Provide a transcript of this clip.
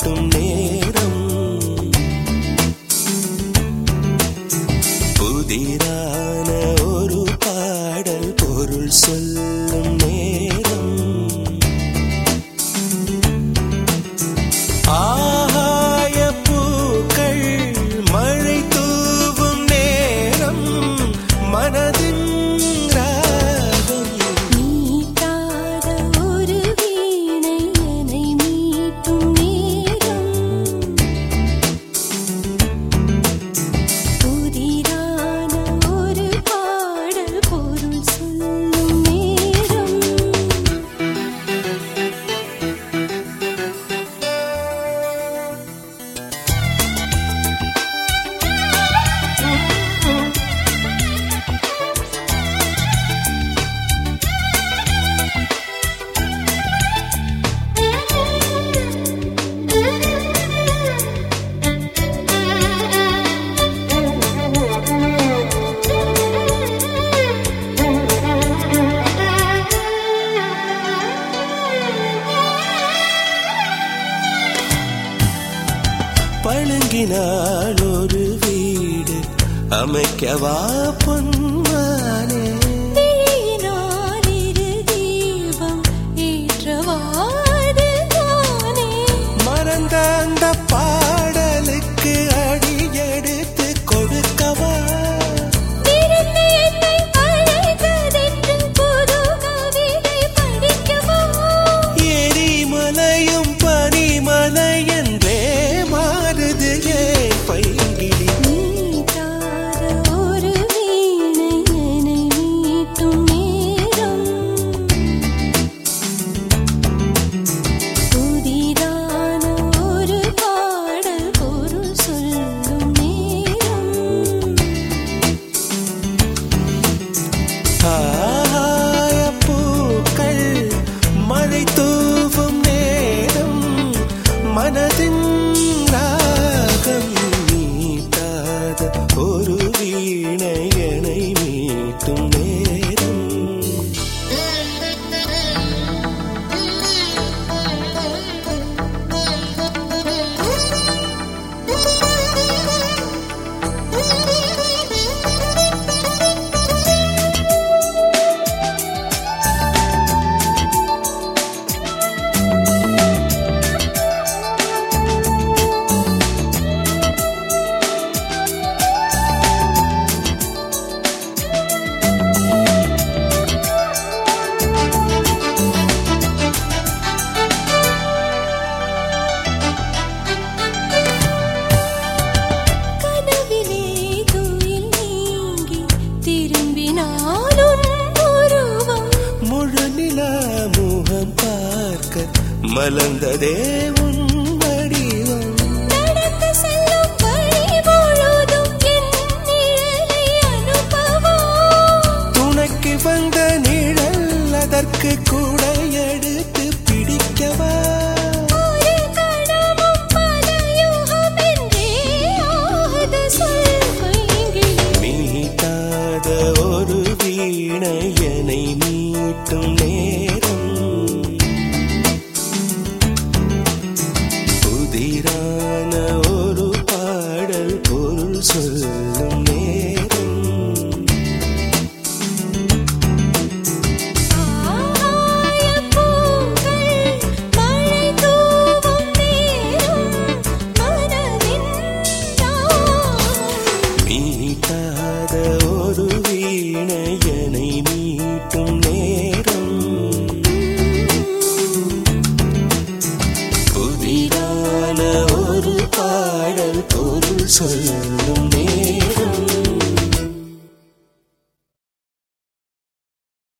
மீட்டும் நேரம் புதிரான ஒரு பாடல் பொருள் சொல்லும் நேரம் ஆகாய பூக்கள் மழை தூவும் நேரம் மனதின் ராகம் மீட்டாத ஒரு வீணை என்னை மீட்டும் நேரம் புதிரான ஒரு பாடல் பொருள் சொல்லும் நேரம் பழுங்கினால் ஒரு வீடு அமைக்கவா பொன்மானே விழியினால் இரு தீபம் ஏற்றவாறு தானே மறந்த அந்த பாடலுக்கு அடி எடுத்து கொடுக்கவா விருந்து என்னை அழைத்ததென்று புது கவிதை படிக்கவா எரிமலையும் பனிமலை என்றே மாறுது ஏன் பைங்கிளி மீட்டாத ஒரு வீணை என்னை மீட்டும் நேரம் புதிதான ஒரு பாடல் பொருள் சொல்லும் நேரம் ஆய பூக்கள் மழை தூவும் நேரம் மனதின் ராகம் மீட்டாத ஒரு வீணையனை மீட்டும் நேரம் கனவிலே துயில் நீங்கி திரும்பினாலும் உருவம் முழு நிலா முகம் பார்க்க மலர்ந்ததே உன் வடிவம் நடந்து செல்லும் வழி முழுதும் என் நிழலை அனுபவம் துணைக்கு வந்த நிழல் அதற்கு கூட எடுத்து பிடிக்கவா ஒரு கணமும் பல யுகம் என்றே ஆகுது சொல் பைங்கிளி மீட்டாத ஒரு வீணையனை மீட்டும்